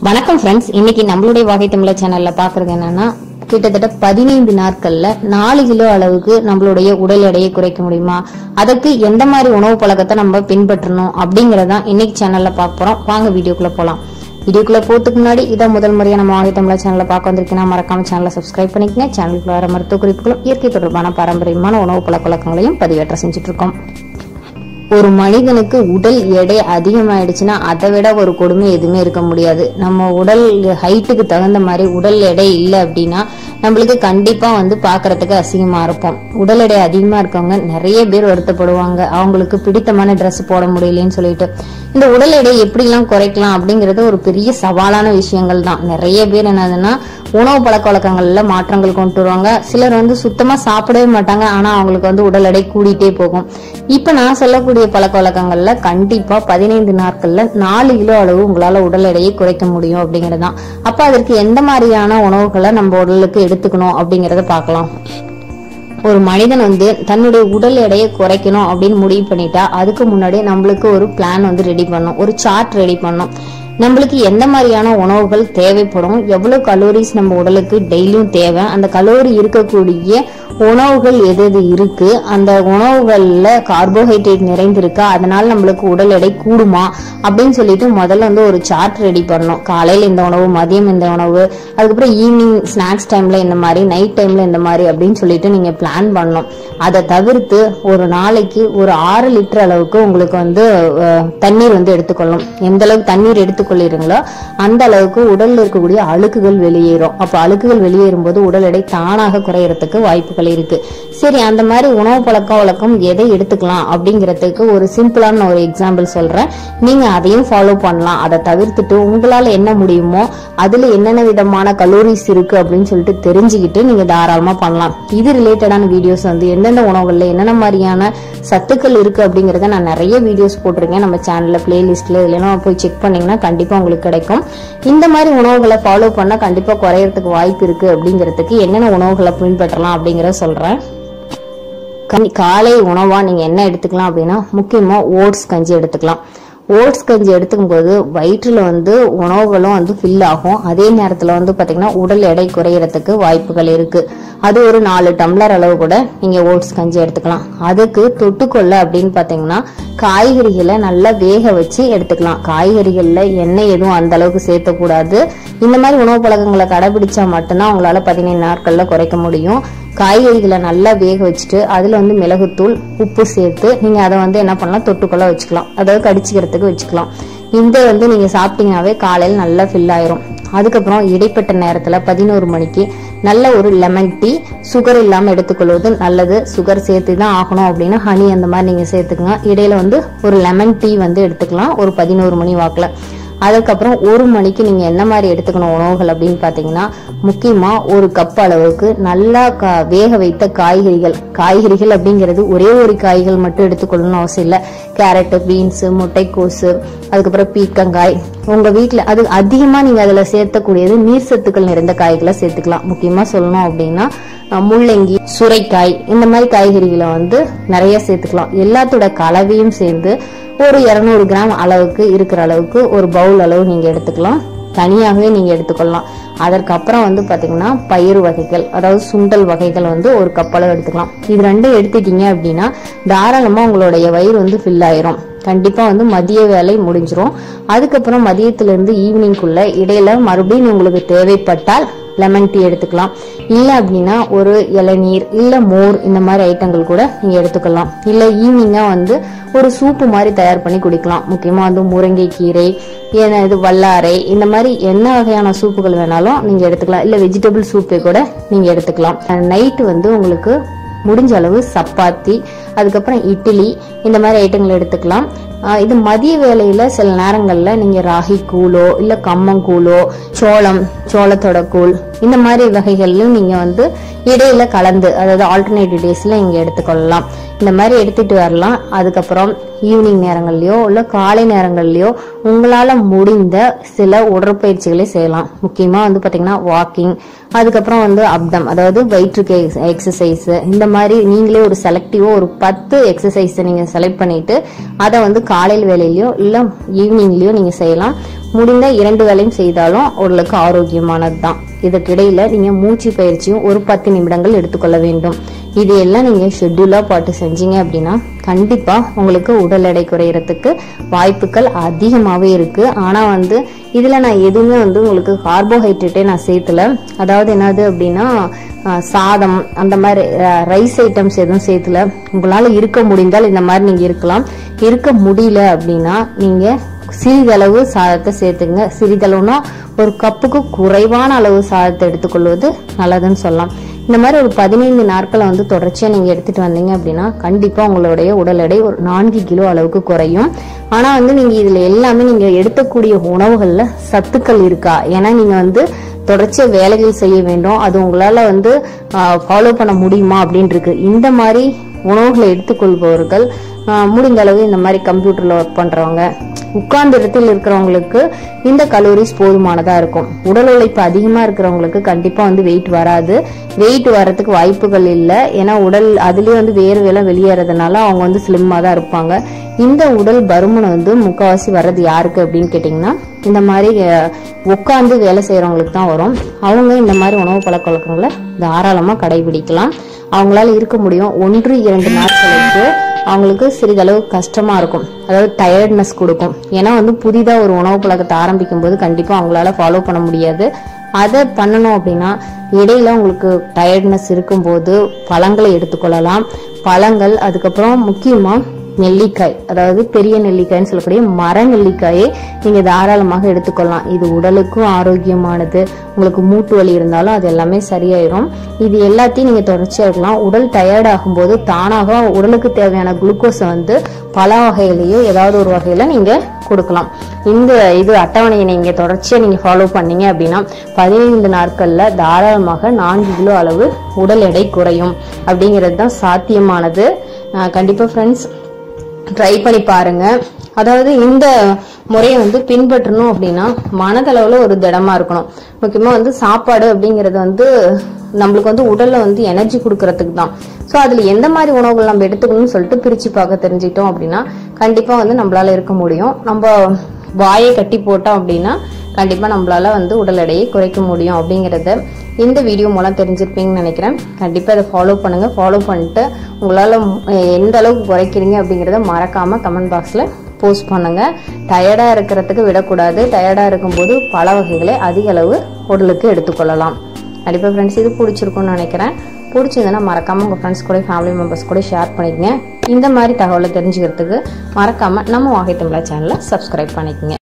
வணக்கம் ஃப்ரெண்ட்ஸ் இன்னைக்கு நம்மளுடைய வகை தமிழ சேனல்ல பாக்குறது என்னன்னா கிட்டத்தட்ட பதினைந்து நாட்கள்ல நாலு கிலோ அளவுக்கு நம்மளுடைய உடல் எடையை குறைக்க முடியுமா அதற்கு எந்த மாதிரி உணவு பழக்கத்தை நம்ம பின்பற்றணும் அப்படிங்கறதான் இன்னைக்கு சேனல்ல பார்க்க போறோம் வாங்க வீடியோக்குள்ள போலாம் வீடியோக்குள்ள போறதுக்கு முன்னாடி இதான் முதல் முறையா நம்ம வாகை தமிழ சேனல்ல பார்க்க வந்திருக்கீங்கன்னா மறக்காம சேனலை சப்ஸ்கிரைப் பண்ணிக்கங்க சேனலுக்கு வர மருத்துவ குறிப்புகளும் இயற்கை தொடர்பான பாரம்பரியமான உணவு பழக்க வழக்கங்களையும் பதிவேற்ற செஞ்சுட்டு இருக்கோம் ஒரு மனிதனுக்கு உடல் எடை அதிகமாயிடுச்சுன்னா அதை விட ஒரு கொடுமை எதுவுமே இருக்க முடியாது நம்ம உடல் ஹைட்டுக்கு தகுந்த மாதிரி உடல் எடை இல்லை அப்படின்னா நம்மளுக்கு கண்டிப்பா வந்து பார்க்கறதுக்கு அசிங்கமா இருப்போம் உடல் எடை அதிகமா இருக்கவங்க நிறைய பேர் வருத்தப்படுவாங்க அவங்களுக்கு பிடித்தமான Dress போட முடியலன்னு சொல்லிட்டு இந்த உடல் எடை எப்படிலாம் குறைக்கலாம் அப்படிங்கறது ஒரு பெரிய சவாலான விஷயங்கள் தான் நிறைய பேர் என்னதுன்னா உணவு பழக்க வழக்கங்கள்ல மாற்றங்கள் கொண்டு வருவாங்க சிலர் வந்து சுத்தமா சாப்பிடவே மாட்டாங்க ஆனா அவங்களுக்கு வந்து உடல் எடை கூடிட்டே போகும் இப்ப நான் சொல்லக்கூடிய பழக்க வழக்கங்கள்ல கண்டிப்பா பதினைந்து நாட்கள்ல நாலு கிலோ அளவு உங்களால உடல் எடையை குறைக்க முடியும் அப்படிங்கறதுதான் அப்ப அதற்கு எந்த மாதிரியான உணவுகளை நம்ம உடலுக்கு எடுத்துக்கணும் அப்படிங்கறத பார்க்கலாம் ஒரு மனிதன் வந்து தன்னுடைய உடல் எடையை குறைக்கணும் அப்படின்னு முடிவு பண்ணிட்டா அதுக்கு முன்னாடி நம்மளுக்கு ஒரு பிளான் வந்து ரெடி பண்ணணும் ஒரு சார்ட் ரெடி பண்ணணும் நம்மளுக்கு எந்த மாதிரியான உணவுகள் தேவைப்படும் எவ்வளவு கலோரிஸ் நம்ம உடலுக்கு டெய்லியும் தேவை அந்த கலோரி இருக்கக்கூடிய உணவுகள் எது எது இருக்கு அந்த உணவுகள்ல கார்போஹைட்ரேட் நிறைந்திருக்கா அதனால நம்மளுக்கு உடல் எடை கூடுமா அப்படின்னு சொல்லிட்டு முதல்ல வந்து ஒரு சார்ட் ரெடி பண்ணணும் காலையில இந்த உணவு மதியம் இந்த உணவு அதுக்கப்புறம் ஈவினிங் ஸ்நாக்ஸ் டைம்ல இந்த மாதிரி நைட் டைம்ல இந்த மாதிரி அப்படின்னு சொல்லிட்டு நீங்க பிளான் பண்ணணும் அதை தவிர்த்து ஒரு நாளைக்கு ஒரு ஆறு லிட்டர் அளவுக்கு உங்களுக்கு வந்து அஹ், தண்ணீர் வந்து எடுத்துக்கொள்ளும் எந்த அளவுக்கு தண்ணீர் எடுத்துக்கொள்ளுறீங்களோ அந்த அளவுக்கு உடல்ல இருக்கக்கூடிய அழுக்குகள் வெளியேறும் அப்ப அழுக்குகள் வெளியேறும் போது உடல் எடை தானாக குறையறதுக்கு வாய்ப்புகள் இருக்கு சரி அந்த மாதிரி உணவு பழக்க வழக்கம் எதை எடுத்துக்கலாம் அப்படிங்கறதுக்கு ஒரு சிம்பிளான ஒரு எக்ஸாம்பிள் சொல்றேன் நீங்க அதையும் ஃபாலோ பண்ணலாம் அதை தவிர்த்துட்டு உங்களால என்ன முடியுமோ அதுல என்னென்ன விதமான கலோரிஸ் இருக்கு அப்படின்னு சொல்லிட்டு தெரிஞ்சுக்கிட்டு நீங்க தாராளமா பண்ணலாம் இது ரிலேட்டடான வீடியோஸ் வந்து எந்தெந்த உணவுகள்ல என்னென்ன மாதிரியான சத்துக்கள் இருக்கு அப்படிங்கறத நான் நிறைய வீடியோஸ் போட்டிருக்கேன் நம்ம சேனல்ல பிளேலிஸ்ட்ல இதெல்லாம் போய் செக் பண்ணீங்கன்னா கண்டிப்பா உங்களுக்கு கிடைக்கும் இந்த மாதிரி உணவுகளை ஃபாலோ பண்ணா கண்டிப்பா குறையறதுக்கு வாய்ப்பு இருக்கு அப்படிங்கறதுக்கு என்னென்ன உணவுகளை பின்பற்றலாம் அப்படிங்கறத சொல்றேன் கனி- காலை உணவா நீங்க என்ன எடுத்துக்கலாம் அப்படின்னா முக்கியமா ஓட்ஸ் கஞ்சி எடுத்துக்கலாம் ஓட்ஸ் கஞ்சி எடுத்துக்கும் போது வயிற்றுல வந்து உணவுகளும் வந்து ஃபில் ஆகும் அதே நேரத்துல வந்து பாத்தீங்கன்னா உடல் எடை குறையறதுக்கு வாய்ப்புகள் இருக்கு அது ஒரு நாலு டம்ளர் அளவு கூட நீங்க ஓட்ஸ் கஞ்சி எடுத்துக்கலாம் அதுக்கு தொட்டுக்கொள்ள அப்படின்னு பாத்தீங்கன்னா காய்கறிகளை நல்லா வேக வச்சு எடுத்துக்கலாம் காய்கறிகள்ல எண்ணெய் எதுவும் அந்த அளவுக்கு சேர்த்தக்கூடாது இந்த மாதிரி உணவு பழக்கங்களை கடைபிடிச்சா மட்டும்தான் உங்களால பதினைந்து நாட்கள்ல குறைக்க முடியும் காய்கறிகளை நல்லா வேக வச்சுட்டு அதுல வந்து மிளகுத்தூள் உப்பு சேர்த்து நீங்க அதை வந்து என்ன பண்ணலாம் தொட்டுக்கொள்ள வச்சுக்கலாம் அதாவது கடிச்சிக்கிறதுக்கு வச்சுக்கலாம் இந்த வந்து நீங்க சாப்பிட்டீங்கன்னாவே காலையில் நல்லா ஃபில் ஆயிரும் அதுக்கப்புறம் இடைப்பட்ட நேரத்துல பதினோரு மணிக்கு நல்ல ஒரு லெமன் டீ சுகர் இல்லாம எடுத்துக்கொள்வது நல்லது சுகர் சேர்த்து தான் ஆகணும் அப்படின்னா ஹனி அந்த மாதிரி நீங்க சேர்த்துக்கங்க இடையில வந்து ஒரு லெமன் டீ வந்து எடுத்துக்கலாம் ஒரு பதினோரு மணி வாக்குல அதுக்கப்புறம் ஒரு மணிக்கு நீங்க என்ன மாதிரி எடுத்துக்கணும் உணவுகள் அப்படின்னு பாத்தீங்கன்னா முக்கியமா ஒரு கப் அளவுக்கு நல்லா கா- வேக வைத்த காய்கறிகள் காய்கறிகள் அப்படிங்கிறது ஒரே ஒரு காய்கள் மட்டும் எடுத்துக்கொள்ளணும்னு அவசியம் இல்லை கேரட் பீன்ஸ் முட்டைக்கோசு அதுக்கப்புறம் பீக்கங்காய் உங்க வீட்ல அது அதிகமா நீங்க அதுல சேர்த்தக்கூடியது நீர் சத்துக்கள் நிறைந்த காய்களை சேர்த்துக்கலாம் முக்கியமா சொல்லணும் அப்படின்னா அஹ், முள்ளங்கி சுரைக்காய் இந்த மாதிரி காய்கறிகளை வந்து நிறைய சேர்த்துக்கலாம் எல்லாத்தோட கலவையும் சேர்ந்து ஒரு 200 கிராம் அளவுக்கு இருக்கிற அளவுக்கு ஒரு பவுல் அளவு நீங்க எடுத்துக்கலாம் தனியாகவே நீங்க எடுத்துக்கொள்ளலாம் அதற்கப்புறம் வந்து பாத்தீங்கன்னா பயிர் வகைகள் அதாவது சுண்டல் வகைகள் வந்து ஒரு கப் அளவு எடுத்துக்கலாம் இது ரெண்டும் எடுத்துட்டீங்க அப்படின்னா தாராளமா உங்களுடைய வயிறு வந்து ஃபில் ஆயிரும் கண்டிப்பா வந்து மதிய வேலை முடிஞ்சிரும் அதுக்கப்புறம் மதியத்துல இருந்து ஈவினிங்குள்ள இடையில மறுபடியும் உங்களுக்கு தேவைப்பட்டால் லெமன் டீ எடுத்துக்கலாம் இல்ல அப்படின்னா ஒரு இளநீர் இல்ல மோர் இந்த மாதிரி ஐட்டங்கள் கூட நீங்க எடுத்துக்கலாம் இல்ல ஈவினிங்கா வந்து ஒரு சூப்பு மாதிரி தயார் பண்ணி குடிக்கலாம் முக்கியமா வந்து முருங்கை கீரை ஏன்னா இது வல்லாரை இந்த மாதிரி என்ன வகையான சூப்புகள் வேணாலும் நீங்க எடுத்துக்கலாம் இல்ல வெஜிடபிள் சூப்பை கூட நீங்க எடுத்துக்கலாம் நைட்டு வந்து உங்களுக்கு முடிஞ்ச அளவு சப்பாத்தி அதுக்கப்புறம் இட்லி இந்த மாதிரி ஐட்டங்கள் எடுத்துக்கலாம் ஆஹ் இது மதிய வேளையில சில நேரங்கள்ல நீங்க ராகி கூழோ இல்ல கம்மங்கூழோ சோளம் சோளத்தோட கூழ் இந்த மாதிரி வகைகள்லயும் நீங்க வந்து இடையில கலந்து அதாவது ஆல்டர்னேட்டிவ் டேஸ்ல நீங்க எடுத்துக்கொள்ளலாம் இந்த மாதிரி எடுத்துட்டு வரலாம் அதுக்கப்புறம் ஈவினிங் நேரங்கள்லயோ இல்ல காலை நேரங்கள்லயோ உங்களால முடிந்த சில உடற்பயிற்சிகளை செய்யலாம் முக்கியமா வந்து பாத்தீங்கன்னா வாக்கிங் அதுக்கப்புறம் வந்து அப்டம் அதாவது வயிற்றுக்கு எக்ஸசைஸ் இந்த மாதிரி நீங்களே ஒரு செலக்டிவா ஒரு பத்து எக்ஸசைஸ் நீங்க செலக்ட் பண்ணிட்டு அதை வந்து காலையில் வேலையிலயோ இல்ல ஈவினிங்லயோ நீங்க செய்யலாம் முடிந்த இரண்டு வேலையும் செய்தாலும் உடலுக்கு ஆரோக்கியமானது தான் இதுக்கிடையில நீங்க மூச்சு பயிற்சியும் ஒரு பத்து நிமிடங்கள் எடுத்துக்கொள்ள வேண்டும் இது எல்லாம் நீங்க ஷெட்யூலா பாட்டு செஞ்சீங்க அப்படின்னா கண்டிப்பா உங்களுக்கு உடல் எடை குறையறதுக்கு வாய்ப்புகள் அதிகமாவே இருக்கு ஆனா வந்து இதுல நான் எதுவுமே வந்து உங்களுக்கு கார்போஹைட்ரேட்டே நான் சேர்த்துல அதாவது என்னது அப்படின்னா அஹ், சாதம் அந்த மாதிரி ரைஸ் ஐட்டம்ஸ் எதுவும் சேர்த்துல உங்களால இருக்க முடிந்தால் இந்த மாதிரி நீங்க இருக்கலாம் இருக்க முடியல அப்படின்னா நீங்க சிறிதளவு சாதத்தை சேர்த்துங்க சிறிதளவுனா ஒரு கப்புக்கு குறைவான அளவு சாதத்தை எடுத்துக்கொள்வது நல்லதுன்னு சொல்லலாம் இந்த மாதிரி ஒரு பதினைந்து நாட்களை வந்து தொடர்ச்சியா நீங்க எடுத்துட்டு வந்தீங்க அப்படின்னா கண்டிப்பா உங்களுடைய உடல் எடை ஒரு நான்கு கிலோ அளவுக்கு குறையும் ஆனா வந்து நீங்க இதுல எல்லாமே நீங்க எடுக்கக்கூடிய உணவுகள்ல சத்துக்கள் இருக்கா ஏன்னா நீங்க வந்து தொடர்ச்சியா வேலைகள் செய்ய வேண்டும் அது உங்களால வந்து ஃபாலோ பண்ண முடியுமா அப்படின்னு இருக்கு இந்த மாதிரி உணவுகளை எடுத்துக்கொள்பவர்கள் ஆஹ், முடிந்த அளவு இந்த மாதிரி கம்ப்யூட்டர்ல ஒர்க் பண்றவங்க உட்கார்ந்த இடத்தில் இருக்கிறவங்களுக்கு இந்த கலோரிஸ் போதுமானதா இருக்கும் உடல் உழைப்பு அதிகமா இருக்கிறவங்களுக்கு கண்டிப்பா வந்து வெயிட் வராது வெயிட் வர்றதுக்கு வாய்ப்புகள் இல்லை ஏன்னா உடல் அதுலயே வந்து வேர்வை எல்லாம் வெளியேறதுனால அவங்க வந்து ஸ்லிம்மா தான் இருப்பாங்க இந்த உடல் பருமன் வந்து முக்காவாசி வர்றது யாருக்கு அப்படின்னு கேட்டிங்கன்னா இந்த மாதிரி உட்காந்து வேலை செய்யறவங்களுக்கு தான் வரும் அவங்க இந்த மாதிரி உணவு பழக்க வழக்கங்களை தாராளமா கடைபிடிக்கலாம் அவங்களால இருக்க முடியும் ஒன்று இரண்டு நாட்களுக்கு அவங்களுக்கு சிறிதளவு கஷ்டமா இருக்கும் அதாவது டயர்ட்னஸ் கொடுக்கும் ஏன்னா வந்து புதிதா ஒரு உணவு பழக்கத்தை ஆரம்பிக்கும் போது கண்டிப்பா அவங்களால ஃபாலோ பண்ண முடியாது அதை பண்ணணும் அப்படின்னா இடையில உங்களுக்கு டயர்ட்னஸ் இருக்கும்போது பழங்களை எடுத்துக்கொள்ளலாம் பழங்கள் அதுக்கப்புறம் முக்கியமா நெல்லிக்காய் அதாவது பெரிய நெல்லிக்காய்னு சொல்லக்கூடிய மர நெல்லிக்காயை நீங்க தாராளமாக எடுத்துக்கொள்ளலாம் இது உடலுக்கும் ஆரோக்கியமானது உங்களுக்கு மூட்டு வலி இருந்தாலும் அது எல்லாமே சரியாயிரும் இது எல்லாத்தையும் நீங்க தொடர்ச்சியா இருக்கலாம் உடல் டயர்ட் ஆகும்போது தானாக உடலுக்கு தேவையான குளுக்கோஸை வந்து பல வகையிலேயோ ஏதாவது ஒரு வகையில நீங்க கொடுக்கலாம் இந்த இது அட்டவணையை நீங்க தொடர்ச்சியா நீங்க ஃபாலோ பண்ணீங்க அப்படின்னா பதினைந்து நாட்கள்ல தாராளமாக நான்கு கிலோ அளவு உடல் எடை குறையும் அப்படிங்கிறது தான் சாத்தியமானது அஹ் கண்டிப்பா ஃப்ரெண்ட்ஸ் ட்ரை பண்ணி பாருங்க அதாவது இந்த முறையை வந்து பின்பற்றணும் அப்படின்னா மனதளவுல ஒரு திடமா இருக்கணும் முக்கியமா வந்து சாப்பாடு அப்படிங்கிறது வந்து நம்மளுக்கு வந்து உடல்ல வந்து எனர்ஜி கொடுக்கறதுக்கு தான் ஸோ அதுல எந்த மாதிரி உணவுகள் நம்ம எடுத்துக்கணும்னு சொல்லிட்டு பிரிச்சு பார்க்க தெரிஞ்சுக்கிட்டோம் அப்படின்னா கண்டிப்பா வந்து நம்மளால இருக்க முடியும் நம்ம வாயை கட்டி போட்டோம் அப்படின்னா கண்டிப்பா நம்மளால வந்து உடல் எடையை குறைக்க முடியும் அப்படிங்கறத இந்த வீடியோ மூலம் தெரிஞ்சிருப்பீங்கன்னு நினைக்கிறேன் கண்டிப்பா இதை ஃபாலோ பண்ணுங்க ஃபாலோ பண்ணிட்டு உங்களால ம், எந்த அளவுக்கு குறைக்கிறீங்க அப்படிங்கறத மறக்காம கமெண்ட் பாக்ஸ்ல போஸ்ட் பண்ணுங்க டயர்டா இருக்கிறதுக்கு விடக்கூடாது டயர்டா இருக்கும்போது பல வகைகளை அதிக அளவு உடலுக்கு எடுத்துக்கொள்ளலாம் கண்டிப்பா ஃப்ரெண்ட்ஸ் இது பிடிச்சிருக்கும்னு நினைக்கிறேன் பிடிச்சதுன்னா மறக்காம உங்க ஃப்ரெண்ட்ஸ் கூட ஃபேமிலி மெம்பர்ஸ் கூட ஷேர் பண்ணிக்கங்க இந்த மாதிரி தகவலை தெரிஞ்சுக்கிறதுக்கு மறக்காம நம்ம வாகை தமிழா சேனலை சப்ஸ்கிரைப் பண்ணிக்கங்க